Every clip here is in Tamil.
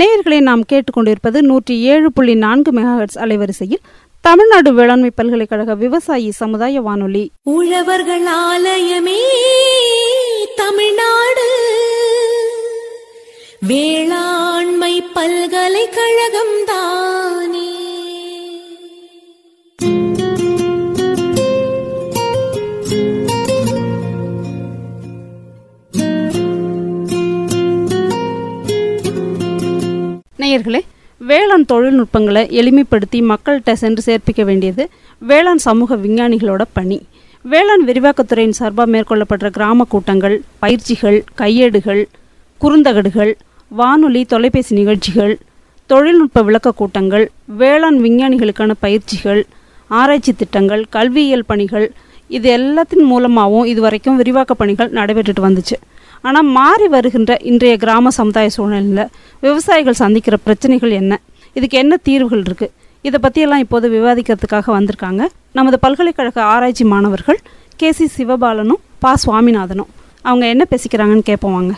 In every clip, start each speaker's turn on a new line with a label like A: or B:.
A: நேயர்களை நாம் கேட்டுக்கொண்டிருப்பது நூற்றி ஏழு புள்ளி நான்கு மெகாஹெட்ஸ் அலைவரிசையில் தமிழ்நாடு வேளாண்மை பல்கலைக்கழக விவசாயி சமுதாய வானொலி
B: உழவர்கள் ஆலயமே தமிழ்நாடு வேளாண்மை பல்கலைக்கழகம் தானே
A: நேயர்களே வேளாண் தொழில்நுட்பங்களை எளிமைப்படுத்தி மக்கள்கிட்ட சென்று சேர்ப்பிக்க வேண்டியது வேளாண் சமூக விஞ்ஞானிகளோட பணி வேளாண் விரிவாக்கத்துறையின் சார்பாக மேற்கொள்ளப்படுற கிராம கூட்டங்கள் பயிற்சிகள் கையேடுகள் குறுந்தகடுகள் வானொலி தொலைபேசி நிகழ்ச்சிகள் தொழில்நுட்ப விளக்க கூட்டங்கள் வேளாண் விஞ்ஞானிகளுக்கான பயிற்சிகள் ஆராய்ச்சி திட்டங்கள் கல்வியியல் பணிகள் இது எல்லாத்தின் மூலமாகவும் இதுவரைக்கும் விரிவாக்க பணிகள் நடைபெற்றுட்டு வந்துச்சு ஆனால் மாறி வருகின்ற இன்றைய கிராம சமுதாய சூழ்நிலையில் விவசாயிகள் சந்திக்கிற பிரச்சனைகள் என்ன இதுக்கு என்ன தீர்வுகள் இருக்குது இதை பற்றியெல்லாம் இப்போது விவாதிக்கிறதுக்காக வந்திருக்காங்க நமது பல்கலைக்கழக ஆராய்ச்சி மாணவர்கள் கே சி சிவபாலனும் பா சுவாமிநாதனும் அவங்க என்ன பேசிக்கிறாங்கன்னு கேட்போம் வாங்க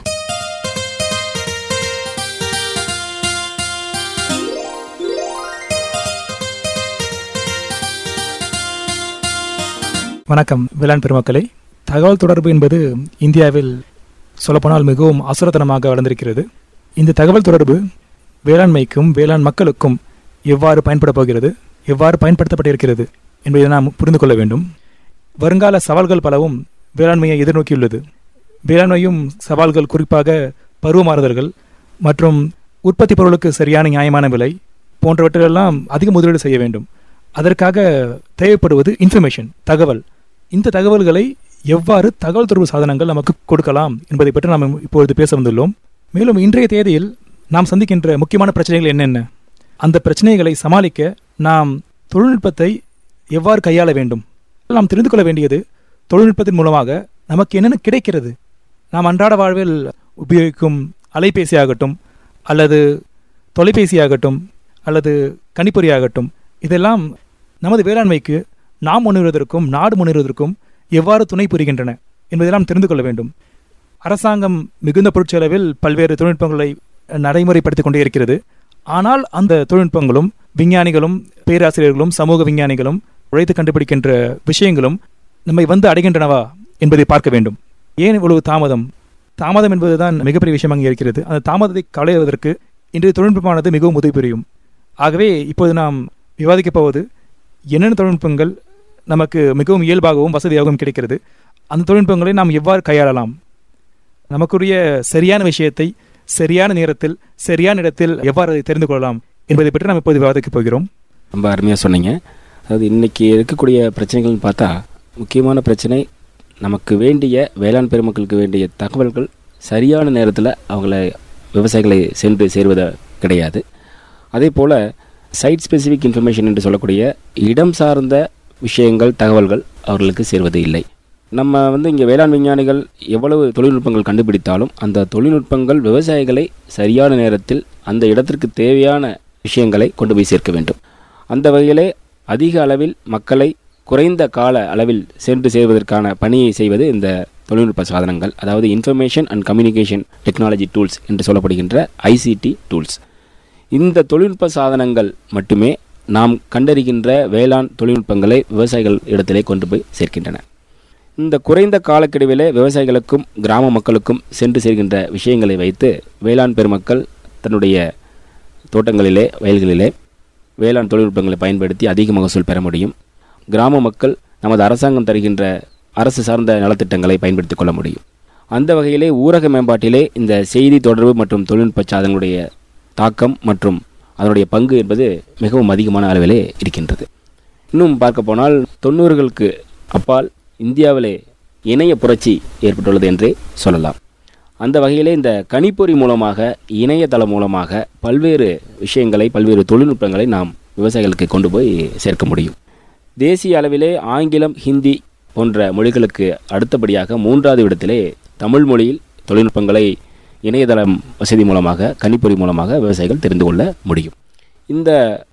C: வணக்கம் வேளாண் பெருமக்களே தகவல் தொடர்பு என்பது இந்தியாவில் சொல்லப்போனால் மிகவும் அசுரத்தனமாக வளர்ந்திருக்கிறது இந்த தகவல் தொடர்பு வேளாண்மைக்கும் வேளாண் மக்களுக்கும் எவ்வாறு பயன்பட போகிறது எவ்வாறு பயன்படுத்தப்பட்டிருக்கிறது என்பதை நாம் புரிந்து கொள்ள வேண்டும் வருங்கால சவால்கள் பலவும் வேளாண்மையை எதிர்நோக்கியுள்ளது வேளாண்மையும் சவால்கள் குறிப்பாக பருவ மாறுதல்கள் மற்றும் உற்பத்தி பொருளுக்கு சரியான நியாயமான விலை போன்றவற்றிலெல்லாம் அதிக முதலீடு செய்ய வேண்டும் அதற்காக தேவைப்படுவது இன்ஃபர்மேஷன் தகவல் இந்த தகவல்களை எவ்வாறு தகவல் தொடர்பு சாதனங்கள் நமக்கு கொடுக்கலாம் என்பதை பற்றி நாம் இப்பொழுது பேச வந்துள்ளோம் மேலும் இன்றைய தேதியில் நாம் சந்திக்கின்ற முக்கியமான பிரச்சனைகள் என்னென்ன அந்த பிரச்சனைகளை சமாளிக்க நாம் தொழில்நுட்பத்தை எவ்வாறு கையாள வேண்டும் நாம் தெரிந்து கொள்ள வேண்டியது தொழில்நுட்பத்தின் மூலமாக நமக்கு என்னென்ன கிடைக்கிறது நாம் அன்றாட வாழ்வில் உபயோகிக்கும் அலைபேசி ஆகட்டும் அல்லது தொலைபேசி ஆகட்டும் அல்லது கணிப்பொறி ஆகட்டும் இதெல்லாம் நமது வேளாண்மைக்கு நாம் முன்னேறுவதற்கும் நாடு முன்னேறுவதற்கும் எவ்வாறு துணை புரிகின்றன என்பதெல்லாம் தெரிந்து கொள்ள வேண்டும் அரசாங்கம் மிகுந்த பொருட்செலவில் பல்வேறு தொழில்நுட்பங்களை நடைமுறைப்படுத்திக் கொண்டே இருக்கிறது ஆனால் அந்த தொழில்நுட்பங்களும் விஞ்ஞானிகளும் பேராசிரியர்களும் சமூக விஞ்ஞானிகளும் உழைத்து கண்டுபிடிக்கின்ற விஷயங்களும் நம்மை வந்து அடைகின்றனவா என்பதை பார்க்க வேண்டும் ஏன் இவ்வளவு தாமதம் தாமதம் என்பதுதான் மிகப்பெரிய விஷயம் அங்கே இருக்கிறது அந்த தாமதத்தை களைவதற்கு இன்றைய தொழில்நுட்பமானது மிகவும் உதவி புரியும் ஆகவே இப்போது நாம் விவாதிக்கப் போவது என்னென்ன தொழில்நுட்பங்கள் நமக்கு மிகவும் இயல்பாகவும் வசதியாகவும் கிடைக்கிறது அந்த தொழில்நுட்பங்களை நாம் எவ்வாறு கையாளலாம் நமக்குரிய சரியான விஷயத்தை சரியான நேரத்தில் சரியான இடத்தில் எவ்வாறு அதை தெரிந்து கொள்ளலாம் என்பதை பற்றி நாம் இப்போது விவாதிக்கப் போகிறோம்
D: ரொம்ப அருமையாக சொன்னீங்க அதாவது இன்றைக்கி இருக்கக்கூடிய பிரச்சனைகள்னு பார்த்தா முக்கியமான பிரச்சனை நமக்கு வேண்டிய வேளாண் பெருமக்களுக்கு வேண்டிய தகவல்கள் சரியான நேரத்தில் அவங்கள விவசாயிகளை சென்று சேருவத கிடையாது அதே போல் சைட் ஸ்பெசிஃபிக் இன்ஃபர்மேஷன் என்று சொல்லக்கூடிய இடம் சார்ந்த விஷயங்கள் தகவல்கள் அவர்களுக்கு சேர்வது இல்லை நம்ம வந்து இங்கே வேளாண் விஞ்ஞானிகள் எவ்வளவு தொழில்நுட்பங்கள் கண்டுபிடித்தாலும் அந்த தொழில்நுட்பங்கள் விவசாயிகளை சரியான நேரத்தில் அந்த இடத்திற்கு தேவையான விஷயங்களை கொண்டு போய் சேர்க்க வேண்டும் அந்த வகையிலே அதிக அளவில் மக்களை குறைந்த கால அளவில் சென்று சேர்வதற்கான பணியை செய்வது இந்த தொழில்நுட்ப சாதனங்கள் அதாவது information and communication technology tools என்று சொல்லப்படுகின்ற ஐசிடி டூல்ஸ் இந்த தொழில்நுட்ப சாதனங்கள் மட்டுமே நாம் கண்டறிகின்ற வேளாண் தொழில்நுட்பங்களை விவசாயிகள் இடத்திலே கொண்டு போய் சேர்க்கின்றன இந்த குறைந்த காலக்கெடுவிலே விவசாயிகளுக்கும் கிராம மக்களுக்கும் சென்று சேர்கின்ற விஷயங்களை வைத்து வேளாண் பெருமக்கள் தன்னுடைய தோட்டங்களிலே வயல்களிலே வேளாண் தொழில்நுட்பங்களை பயன்படுத்தி அதிக மகசூல் பெற முடியும் கிராம மக்கள் நமது அரசாங்கம் தருகின்ற அரசு சார்ந்த நலத்திட்டங்களை பயன்படுத்திக் கொள்ள முடியும் அந்த வகையிலே ஊரக மேம்பாட்டிலே இந்த செய்தி தொடர்பு மற்றும் தொழில்நுட்ப சாதனங்களுடைய தாக்கம் மற்றும் அதனுடைய பங்கு என்பது மிகவும் அதிகமான அளவிலே இருக்கின்றது இன்னும் பார்க்க போனால் தொண்ணூறுகளுக்கு அப்பால் இந்தியாவிலே இணைய புரட்சி ஏற்பட்டுள்ளது என்றே சொல்லலாம் அந்த வகையிலே இந்த கணிப்பொறி மூலமாக இணையதளம் மூலமாக பல்வேறு விஷயங்களை பல்வேறு தொழில்நுட்பங்களை நாம் விவசாயிகளுக்கு கொண்டு போய் சேர்க்க முடியும் தேசிய அளவிலே ஆங்கிலம் ஹிந்தி போன்ற மொழிகளுக்கு அடுத்தபடியாக மூன்றாவது இடத்திலே தமிழ் மொழியில் தொழில்நுட்பங்களை இணையதளம் வசதி மூலமாக கணிப்பொறி மூலமாக விவசாயிகள் தெரிந்து கொள்ள முடியும் இந்த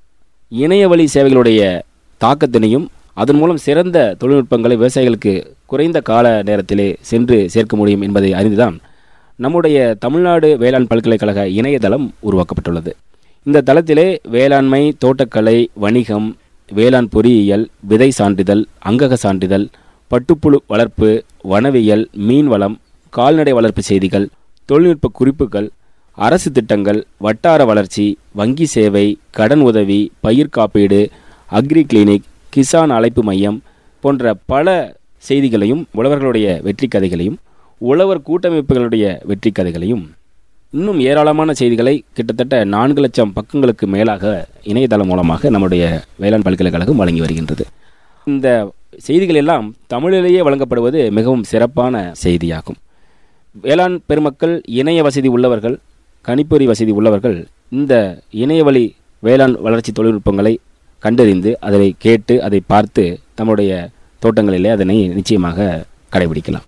D: இணைய வழி சேவைகளுடைய தாக்கத்தினையும் அதன் மூலம் சிறந்த தொழில்நுட்பங்களை விவசாயிகளுக்கு குறைந்த கால நேரத்திலே சென்று சேர்க்க முடியும் என்பதை அறிந்துதான் நம்முடைய தமிழ்நாடு வேளாண் பல்கலைக்கழக இணையதளம் உருவாக்கப்பட்டுள்ளது இந்த தளத்திலே வேளாண்மை தோட்டக்கலை வணிகம் வேளாண் பொறியியல் விதை சான்றிதழ் அங்கக சான்றிதழ் பட்டுப்புழு வளர்ப்பு வனவியல் மீன்வளம் கால்நடை வளர்ப்பு செய்திகள் தொழில்நுட்ப குறிப்புகள் அரசு திட்டங்கள் வட்டார வளர்ச்சி வங்கி சேவை கடன் உதவி பயிர் காப்பீடு அக்ரி கிளினிக் கிசான் அழைப்பு மையம் போன்ற பல செய்திகளையும் உழவர்களுடைய வெற்றி கதைகளையும் உழவர் கூட்டமைப்புகளுடைய வெற்றி கதைகளையும் இன்னும் ஏராளமான செய்திகளை கிட்டத்தட்ட நான்கு லட்சம் பக்கங்களுக்கு மேலாக இணையதளம் மூலமாக நம்முடைய வேளாண் பல்கலைக்கழகம் வழங்கி வருகின்றது இந்த செய்திகள் எல்லாம் தமிழிலேயே வழங்கப்படுவது மிகவும் சிறப்பான செய்தியாகும் வேளாண் பெருமக்கள் இணைய வசதி உள்ளவர்கள் கணிப்பொறி வசதி உள்ளவர்கள் இந்த இணையவழி வேளாண் வளர்ச்சி தொழில்நுட்பங்களை கண்டறிந்து அதை கேட்டு அதை பார்த்து தம்முடைய தோட்டங்களிலே அதனை நிச்சயமாக கடைபிடிக்கலாம்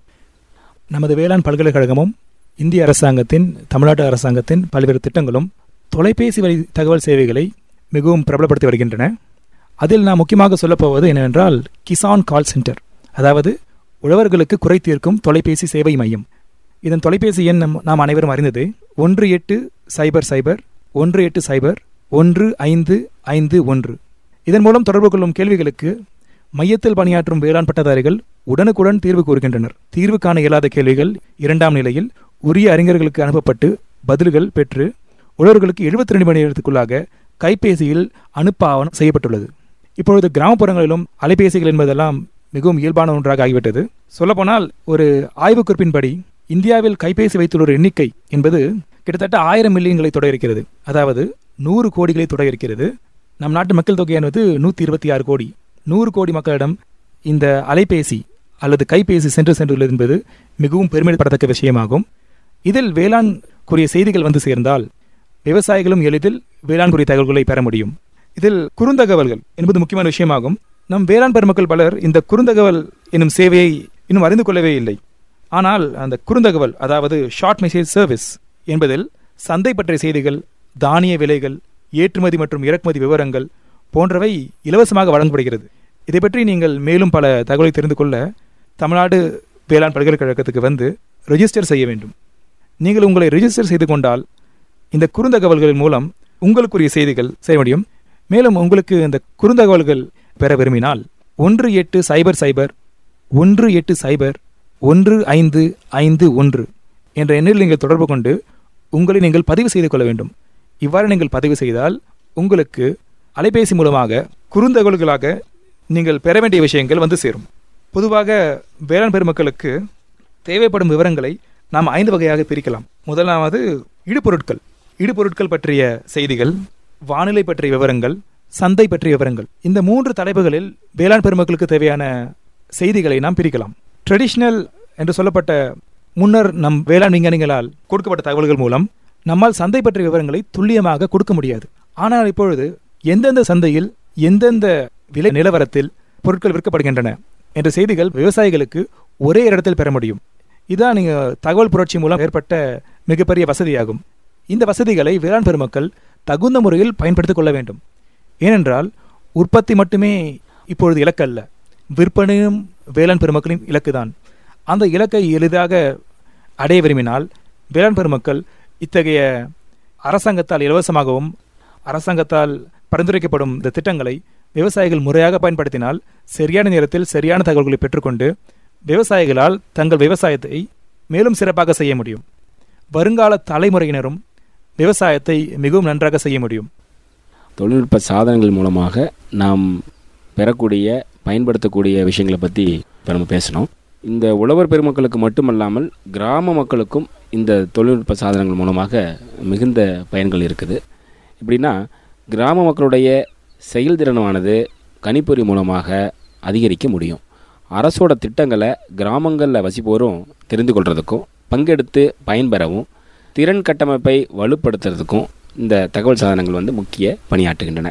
C: நமது வேளாண் பல்கலைக்கழகமும் இந்திய அரசாங்கத்தின் தமிழ்நாட்டு அரசாங்கத்தின் பல்வேறு திட்டங்களும் தொலைபேசி வழி தகவல் சேவைகளை மிகவும் பிரபலப்படுத்தி வருகின்றன அதில் நாம் முக்கியமாக சொல்லப்போவது என்னவென்றால் கிசான் கால் சென்டர் அதாவது உழவர்களுக்கு குறை தீர்க்கும் தொலைபேசி சேவை மையம் இதன் தொலைபேசி எண் நம் நாம் அனைவரும் அறிந்தது ஒன்று எட்டு சைபர் சைபர் ஒன்று எட்டு சைபர் ஒன்று ஐந்து ஐந்து ஒன்று இதன் மூலம் தொடர்பு கொள்ளும் கேள்விகளுக்கு மையத்தில் பணியாற்றும் வேளாண் பட்டதாரிகள் உடனுக்குடன் தீர்வு கூறுகின்றனர் தீர்வு காண இயலாத கேள்விகள் இரண்டாம் நிலையில் உரிய அறிஞர்களுக்கு அனுப்பப்பட்டு பதில்கள் பெற்று உழவர்களுக்கு எழுபத்தி ரெண்டு மணி நேரத்துக்குள்ளாக கைபேசியில் அனுப்ப ஆவணம் செய்யப்பட்டுள்ளது இப்பொழுது கிராமப்புறங்களிலும் அலைபேசிகள் என்பதெல்லாம் மிகவும் இயல்பான ஒன்றாக ஆகிவிட்டது சொல்லப்போனால் ஒரு ஆய்வுக்குறிப்பின்படி இந்தியாவில் கைபேசி வைத்துள்ள எண்ணிக்கை என்பது கிட்டத்தட்ட ஆயிரம் மில்லியன்களை தொட இருக்கிறது அதாவது நூறு கோடிகளை தொட இருக்கிறது நம் நாட்டு மக்கள் தொகையானது நூற்றி இருபத்தி ஆறு கோடி நூறு கோடி மக்களிடம் இந்த அலைபேசி அல்லது கைபேசி சென்று சென்றுள்ளது என்பது மிகவும் பெருமைப்படத்தக்க விஷயமாகும் இதில் வேளாண் கூறிய செய்திகள் வந்து சேர்ந்தால் விவசாயிகளும் எளிதில் வேளாண் குறிய தகவல்களை பெற முடியும் இதில் குறுந்தகவல்கள் என்பது முக்கியமான விஷயமாகும் நம் வேளாண் பெருமக்கள் பலர் இந்த குறுந்தகவல் என்னும் சேவையை இன்னும் அறிந்து கொள்ளவே இல்லை ஆனால் அந்த குறுந்தகவல் அதாவது ஷார்ட் மெசேஜ் சர்வீஸ் என்பதில் சந்தை பற்றிய செய்திகள் தானிய விலைகள் ஏற்றுமதி மற்றும் இறக்குமதி விவரங்கள் போன்றவை இலவசமாக வழங்கப்படுகிறது இதை பற்றி நீங்கள் மேலும் பல தகவலை தெரிந்து கொள்ள தமிழ்நாடு வேளாண் பல்கலைக்கழகத்துக்கு வந்து ரெஜிஸ்டர் செய்ய வேண்டும் நீங்கள் உங்களை ரெஜிஸ்டர் செய்து கொண்டால் இந்த குறுந்தகவல்களின் மூலம் உங்களுக்குரிய செய்திகள் செய்ய முடியும் மேலும் உங்களுக்கு இந்த குறுந்தகவல்கள் பெற விரும்பினால் ஒன்று எட்டு சைபர் சைபர் ஒன்று எட்டு சைபர் ஒன்று ஐந்து ஐந்து ஒன்று என்ற எண்ணில் நீங்கள் தொடர்பு கொண்டு உங்களை நீங்கள் பதிவு செய்து கொள்ள வேண்டும் இவ்வாறு நீங்கள் பதிவு செய்தால் உங்களுக்கு அலைபேசி மூலமாக குறுந்தகவல்களாக நீங்கள் பெற வேண்டிய விஷயங்கள் வந்து சேரும் பொதுவாக வேளாண் பெருமக்களுக்கு தேவைப்படும் விவரங்களை நாம் ஐந்து வகையாக பிரிக்கலாம் முதலாவது இடுபொருட்கள் இடுபொருட்கள் பற்றிய செய்திகள் வானிலை பற்றிய விவரங்கள் சந்தை பற்றிய விவரங்கள் இந்த மூன்று தலைப்புகளில் வேளாண் பெருமக்களுக்கு தேவையான செய்திகளை நாம் பிரிக்கலாம் ட்ரெடிஷ்னல் என்று சொல்லப்பட்ட முன்னர் நம் வேளாண் விஞ்ஞானிகளால் கொடுக்கப்பட்ட தகவல்கள் மூலம் நம்மால் சந்தை பற்றிய விவரங்களை துல்லியமாக கொடுக்க முடியாது ஆனால் இப்பொழுது எந்தெந்த சந்தையில் எந்தெந்த விலை நிலவரத்தில் பொருட்கள் விற்கப்படுகின்றன என்ற செய்திகள் விவசாயிகளுக்கு ஒரே இடத்தில் பெற முடியும் இதான் நீங்க தகவல் புரட்சி மூலம் ஏற்பட்ட மிகப்பெரிய வசதியாகும் இந்த வசதிகளை வேளாண் பெருமக்கள் தகுந்த முறையில் பயன்படுத்திக் கொள்ள வேண்டும் ஏனென்றால் உற்பத்தி மட்டுமே இப்பொழுது இலக்கு அல்ல விற்பனையும் வேளாண் பெருமக்களின் இலக்குதான் அந்த இலக்கை எளிதாக அடைய விரும்பினால் வேளாண் பெருமக்கள் இத்தகைய அரசாங்கத்தால் இலவசமாகவும் அரசாங்கத்தால் பரிந்துரைக்கப்படும் இந்த திட்டங்களை விவசாயிகள் முறையாக பயன்படுத்தினால் சரியான நேரத்தில் சரியான தகவல்களை பெற்றுக்கொண்டு விவசாயிகளால் தங்கள் விவசாயத்தை மேலும் சிறப்பாக செய்ய முடியும் வருங்கால தலைமுறையினரும் விவசாயத்தை மிகவும் நன்றாக செய்ய முடியும்
D: தொழில்நுட்ப சாதனங்கள் மூலமாக நாம் பெறக்கூடிய பயன்படுத்தக்கூடிய விஷயங்களை பற்றி இப்போ நம்ம பேசணும் இந்த உழவர் பெருமக்களுக்கு மட்டுமல்லாமல் கிராம மக்களுக்கும் இந்த தொழில்நுட்ப சாதனங்கள் மூலமாக மிகுந்த பயன்கள் இருக்குது எப்படின்னா கிராம மக்களுடைய செயல்திறனானது கணிப்பொறி மூலமாக அதிகரிக்க முடியும் அரசோட திட்டங்களை கிராமங்களில் வசிப்போரும் தெரிந்து கொள்றதுக்கும் பங்கெடுத்து பயன்பெறவும் திறன் கட்டமைப்பை வலுப்படுத்துறதுக்கும் இந்த தகவல் சாதனங்கள் வந்து முக்கிய பணியாற்றுகின்றன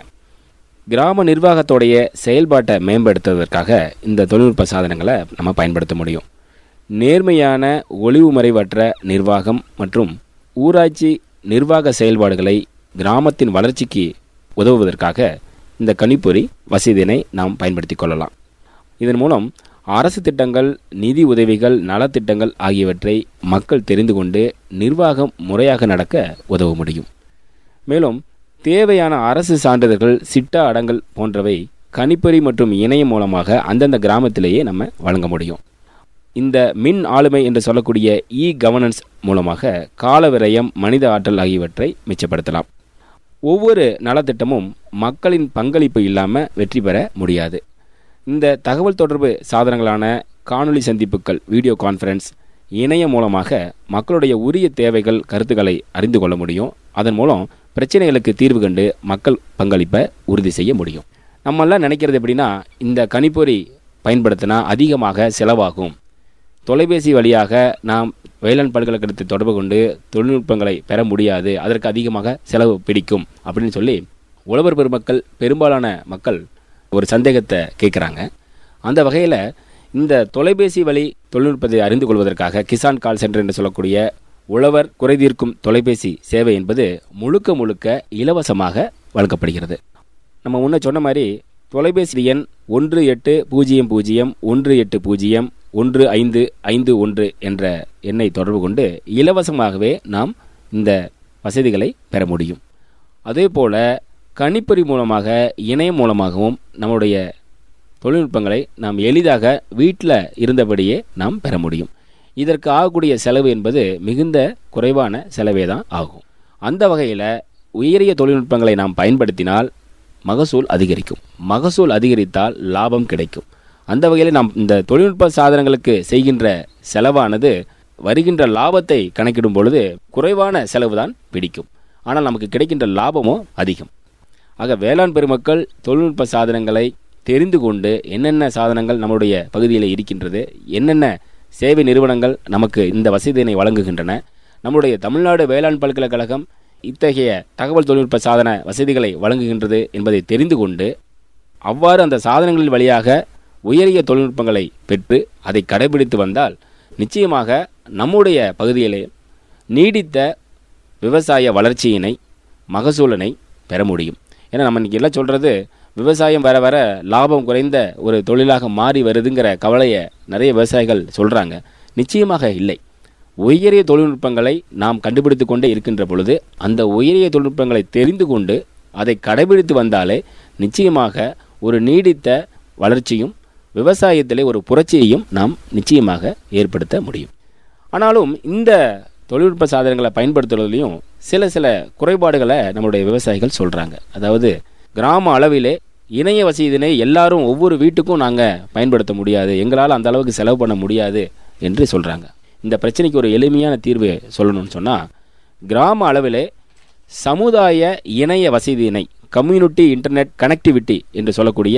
D: கிராம நிர்வாகத்தோடைய செயல்பாட்டை மேம்படுத்துவதற்காக இந்த தொழில்நுட்ப சாதனங்களை நம்ம பயன்படுத்த முடியும் நேர்மையான ஒளிவு மறைவற்ற நிர்வாகம் மற்றும் ஊராட்சி நிர்வாக செயல்பாடுகளை கிராமத்தின் வளர்ச்சிக்கு உதவுவதற்காக இந்த கணிப்பொறி வசதியினை நாம் பயன்படுத்தி கொள்ளலாம் இதன் மூலம் அரசு திட்டங்கள் நிதி உதவிகள் நலத்திட்டங்கள் ஆகியவற்றை மக்கள் தெரிந்து கொண்டு நிர்வாகம் முறையாக நடக்க உதவ முடியும் மேலும் தேவையான அரசு சான்றிதழ்கள் சிட்டா அடங்கல் போன்றவை கணிப்பொறி மற்றும் இணையம் மூலமாக அந்தந்த கிராமத்திலேயே நம்ம வழங்க முடியும் இந்த மின் ஆளுமை என்று சொல்லக்கூடிய இ கவர்னன்ஸ் மூலமாக கால விரயம் மனித ஆற்றல் ஆகியவற்றை மிச்சப்படுத்தலாம் ஒவ்வொரு நலத்திட்டமும் மக்களின் பங்களிப்பு இல்லாமல் வெற்றி பெற முடியாது இந்த தகவல் தொடர்பு சாதனங்களான காணொளி சந்திப்புகள் வீடியோ கான்ஃபரன்ஸ் இணையம் மூலமாக மக்களுடைய உரிய தேவைகள் கருத்துக்களை அறிந்து கொள்ள முடியும் அதன் மூலம் பிரச்சனைகளுக்கு தீர்வு கண்டு மக்கள் பங்களிப்பை உறுதி செய்ய முடியும் நம்மெல்லாம் நினைக்கிறது எப்படின்னா இந்த கணிப்பொறி பயன்படுத்தினா அதிகமாக செலவாகும் தொலைபேசி வழியாக நாம் வேளாண் பல்கலைக்கழகத்தை தொடர்பு கொண்டு தொழில்நுட்பங்களை பெற முடியாது அதற்கு அதிகமாக செலவு பிடிக்கும் அப்படின்னு சொல்லி உழவர் பெருமக்கள் பெரும்பாலான மக்கள் ஒரு சந்தேகத்தை கேட்குறாங்க அந்த வகையில் இந்த தொலைபேசி வழி தொழில்நுட்பத்தை அறிந்து கொள்வதற்காக கிசான் கால் சென்டர் என்று சொல்லக்கூடிய உழவர் குறைதீர்க்கும் தொலைபேசி சேவை என்பது முழுக்க முழுக்க இலவசமாக வழங்கப்படுகிறது நம்ம முன்ன சொன்ன மாதிரி தொலைபேசி எண் ஒன்று எட்டு பூஜ்ஜியம் பூஜ்ஜியம் ஒன்று எட்டு பூஜ்ஜியம் ஒன்று ஐந்து ஐந்து ஒன்று என்ற எண்ணை தொடர்பு கொண்டு இலவசமாகவே நாம் இந்த வசதிகளை பெற முடியும் அதே போல கணிப்பொறி மூலமாக இணையம் மூலமாகவும் நம்முடைய தொழில்நுட்பங்களை நாம் எளிதாக வீட்டில் இருந்தபடியே நாம் பெற முடியும் இதற்கு ஆகக்கூடிய செலவு என்பது மிகுந்த குறைவான செலவே தான் ஆகும் அந்த வகையில் உயரிய தொழில்நுட்பங்களை நாம் பயன்படுத்தினால் மகசூல் அதிகரிக்கும் மகசூல் அதிகரித்தால் லாபம் கிடைக்கும் அந்த வகையில் நாம் இந்த தொழில்நுட்ப சாதனங்களுக்கு செய்கின்ற செலவானது வருகின்ற லாபத்தை கணக்கிடும் பொழுது குறைவான செலவு தான் பிடிக்கும் ஆனால் நமக்கு கிடைக்கின்ற லாபமோ அதிகம் ஆக வேளாண் பெருமக்கள் தொழில்நுட்ப சாதனங்களை தெரிந்து கொண்டு என்னென்ன சாதனங்கள் நம்முடைய பகுதியில் இருக்கின்றது என்னென்ன சேவை நிறுவனங்கள் நமக்கு இந்த வசதியினை வழங்குகின்றன நம்முடைய தமிழ்நாடு வேளாண் பல்கலைக்கழகம் இத்தகைய தகவல் தொழில்நுட்ப சாதன வசதிகளை வழங்குகின்றது என்பதை தெரிந்து கொண்டு அவ்வாறு அந்த சாதனங்களின் வழியாக உயரிய தொழில்நுட்பங்களை பெற்று அதை கடைபிடித்து வந்தால் நிச்சயமாக நம்முடைய பகுதியிலே நீடித்த விவசாய வளர்ச்சியினை மகசூலனை பெற முடியும் ஏன்னா நம்ம இன்றைக்கி எல்லாம் சொல்கிறது விவசாயம் வர வர லாபம் குறைந்த ஒரு தொழிலாக மாறி வருதுங்கிற கவலையை நிறைய விவசாயிகள் சொல்கிறாங்க நிச்சயமாக இல்லை உயரிய தொழில்நுட்பங்களை நாம் கண்டுபிடித்து கொண்டே இருக்கின்ற பொழுது அந்த உயரிய தொழில்நுட்பங்களை தெரிந்து கொண்டு அதை கடைபிடித்து வந்தாலே நிச்சயமாக ஒரு நீடித்த வளர்ச்சியும் விவசாயத்திலே ஒரு புரட்சியையும் நாம் நிச்சயமாக ஏற்படுத்த முடியும் ஆனாலும் இந்த தொழில்நுட்ப சாதனங்களை பயன்படுத்துறதுலையும் சில சில குறைபாடுகளை நம்மளுடைய விவசாயிகள் சொல்கிறாங்க அதாவது கிராம அளவிலே இணைய வசதியினை எல்லாரும் ஒவ்வொரு வீட்டுக்கும் நாங்கள் பயன்படுத்த முடியாது எங்களால் அந்த அளவுக்கு செலவு பண்ண முடியாது என்று சொல்கிறாங்க இந்த பிரச்சனைக்கு ஒரு எளிமையான தீர்வு சொல்லணும்னு சொன்னால் கிராம அளவிலே சமுதாய இணைய வசதியினை கம்யூனிட்டி இன்டர்நெட் கனெக்டிவிட்டி என்று சொல்லக்கூடிய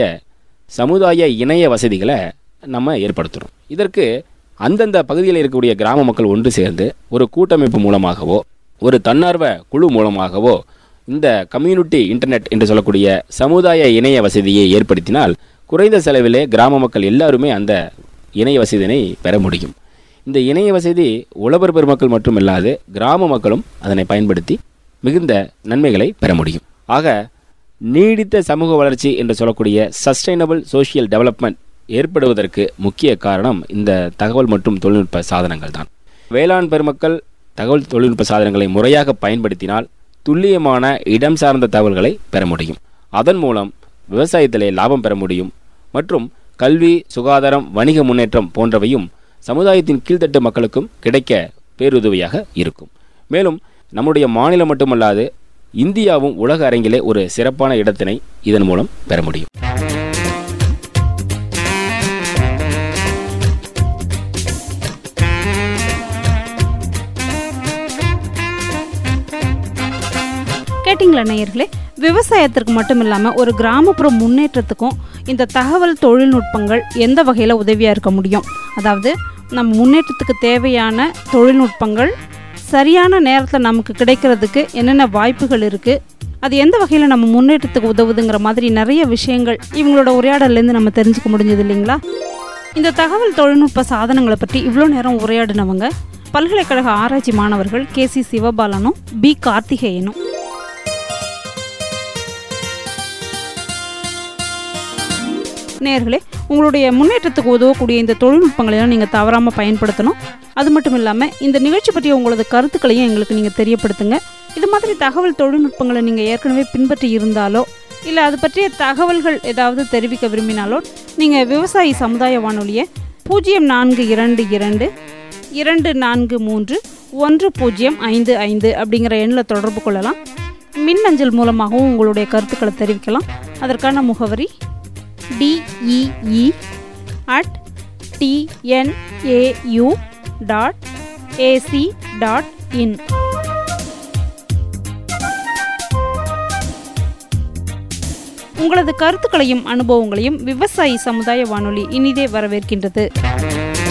D: சமுதாய இணைய வசதிகளை நம்ம ஏற்படுத்துகிறோம் இதற்கு அந்தந்த பகுதியில் இருக்கக்கூடிய கிராம மக்கள் ஒன்று சேர்ந்து ஒரு கூட்டமைப்பு மூலமாகவோ ஒரு தன்னார்வ குழு மூலமாகவோ இந்த கம்யூனிட்டி இன்டர்நெட் என்று சொல்லக்கூடிய சமுதாய இணைய வசதியை ஏற்படுத்தினால் குறைந்த செலவிலே கிராம மக்கள் எல்லாருமே அந்த இணைய வசதியினை பெற முடியும் இந்த இணைய வசதி உழவர் பெருமக்கள் மட்டும் இல்லாது கிராம மக்களும் அதனை பயன்படுத்தி மிகுந்த நன்மைகளை பெற முடியும் ஆக நீடித்த சமூக வளர்ச்சி என்று சொல்லக்கூடிய சஸ்டைனபிள் சோஷியல் டெவலப்மெண்ட் ஏற்படுவதற்கு முக்கிய காரணம் இந்த தகவல் மற்றும் தொழில்நுட்ப சாதனங்கள் தான் வேளாண் பெருமக்கள் தகவல் தொழில்நுட்ப சாதனங்களை முறையாக பயன்படுத்தினால் துல்லியமான இடம் சார்ந்த தகவல்களை பெற முடியும் அதன் மூலம் விவசாயத்திலே லாபம் பெற முடியும் மற்றும் கல்வி சுகாதாரம் வணிக முன்னேற்றம் போன்றவையும் சமுதாயத்தின் கீழ்த்தட்டு மக்களுக்கும் கிடைக்க பேருதவியாக இருக்கும் மேலும் நம்முடைய மாநிலம் மட்டுமல்லாது இந்தியாவும் உலக அரங்கிலே ஒரு சிறப்பான இடத்தினை இதன் மூலம் பெற முடியும்
A: கேட்டிங்களா நேயர்களே விவசாயத்திற்கு மட்டும் இல்லாமல் ஒரு கிராமப்புற முன்னேற்றத்துக்கும் இந்த தகவல் தொழில்நுட்பங்கள் எந்த வகையில் உதவியாக இருக்க முடியும் அதாவது நம்ம முன்னேற்றத்துக்கு தேவையான தொழில்நுட்பங்கள் சரியான நேரத்தில் நமக்கு கிடைக்கிறதுக்கு என்னென்ன வாய்ப்புகள் இருக்குது அது எந்த வகையில் நம்ம முன்னேற்றத்துக்கு உதவுதுங்கிற மாதிரி நிறைய விஷயங்கள் இவங்களோட உரையாடல்லேருந்து நம்ம தெரிஞ்சுக்க முடிஞ்சது இல்லைங்களா இந்த தகவல் தொழில்நுட்ப சாதனங்களை பற்றி இவ்வளோ நேரம் உரையாடினவங்க பல்கலைக்கழக ஆராய்ச்சி மாணவர்கள் கே சி சிவபாலனும் பி கார்த்திகேயனும் நேயர்களே உங்களுடைய முன்னேற்றத்துக்கு உதவக்கூடிய இந்த தொழில்நுட்பங்களை எல்லாம் நீங்கள் தவறாமல் பயன்படுத்தணும் அது மட்டும் இல்லாமல் இந்த நிகழ்ச்சி பற்றிய உங்களது கருத்துக்களையும் எங்களுக்கு நீங்கள் தெரியப்படுத்துங்க இது மாதிரி தகவல் தொழில்நுட்பங்களை நீங்கள் ஏற்கனவே பின்பற்றி இருந்தாலோ இல்லை அது பற்றிய தகவல்கள் ஏதாவது தெரிவிக்க விரும்பினாலோ நீங்கள் விவசாயி சமுதாய வானொலியை பூஜ்ஜியம் நான்கு இரண்டு இரண்டு இரண்டு நான்கு மூன்று ஒன்று பூஜ்ஜியம் ஐந்து ஐந்து அப்படிங்கிற எண்ணில் தொடர்பு கொள்ளலாம் மின்னஞ்சல் மூலமாகவும் உங்களுடைய கருத்துக்களை தெரிவிக்கலாம் அதற்கான முகவரி DEE at TNAU dot AC dot in உங்களது கருத்துக்களையும் அனுபவங்களையும் விவசாயி சமுதாய வானொலி இனிதே வரவேற்கின்றது